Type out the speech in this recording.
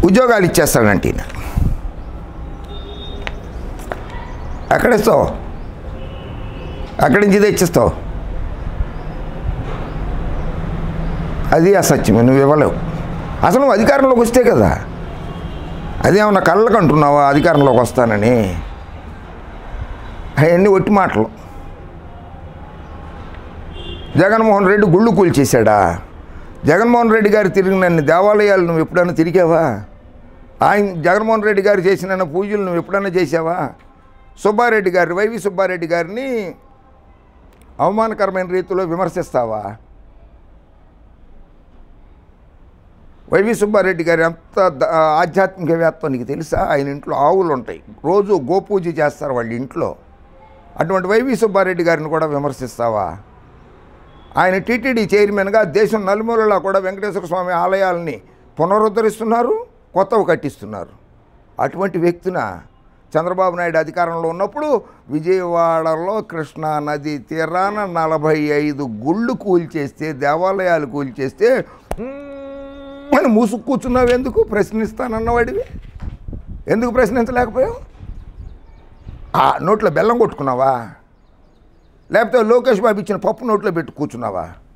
ఉద్యోగాలు ఇచ్చేస్తాడంటే ఈయన. ఎక్కడ ఇస్తావు ఎక్కడి నుంచి తెచ్చిస్తావు అది అసత్యం నువ్వు ఇవ్వలేవు అసలు నువ్వు అధికారంలోకి వస్తే కదా అదేమన్నా కళ్ళకు అంటున్నావా అధికారంలోకి వస్తానని అవన్నీ ఒట్టి మాటలు జగన్మోహన్ రెడ్డి గుళ్ళు కూల్చేశాడా జగన్మోహన్ రెడ్డి గారు తిరిగినన్ని దేవాలయాలు నువ్వు ఎప్పుడైనా తిరిగావా ఆయన జగన్మోహన్ రెడ్డి గారు చేసిన పూజలు నువ్వు ఎప్పుడైనా చేసావా సుబ్బారెడ్డి గారి వైవి సుబ్బారెడ్డి గారిని అవమానకరమైన రీతిలో విమర్శిస్తావా వైవి సుబ్బారెడ్డి గారు ఎంత ద- ఆధ్యాత్మికవేత్త నీకు తెలుసా ఆయన ఇంట్లో ఆవులు ఉంటాయి రోజు గోపూజ చేస్తారు వాళ్ళ ఇంట్లో అటువంటి వైవి సుబ్బారెడ్డి గారిని కూడా విమర్శిస్తావా ఆయన టీటీడీ చైర్మన్గా దేశం నలుమూలలా కూడా వెంకటేశ్వర స్వామి ఆలయాల్ని పునరుద్ధరిస్తున్నారు కొత్తవి కట్టిస్తున్నారు అటువంటి వ్యక్తిన చంద్రబాబు నాయుడు అధికారంలో ఉన్నప్పుడు విజయవాడలో కృష్ణా నది తీరాన నలభై ఐదు గుళ్ళు కూల్చేస్తే దేవాలయాలు కూల్చేస్తే మనం మూసుకు కూర్చున్నావు ఎందుకు ప్రశ్నిస్తానన్నవాడివి ఎందుకు ప్రశ్నించలేకపోయావు ఆ నోట్లో బెల్లం కొట్టుకున్నావా లేకపోతే లోకేష్ బాబు ఇచ్చిన పప్పు నోట్లో పెట్టి కూర్చున్నావా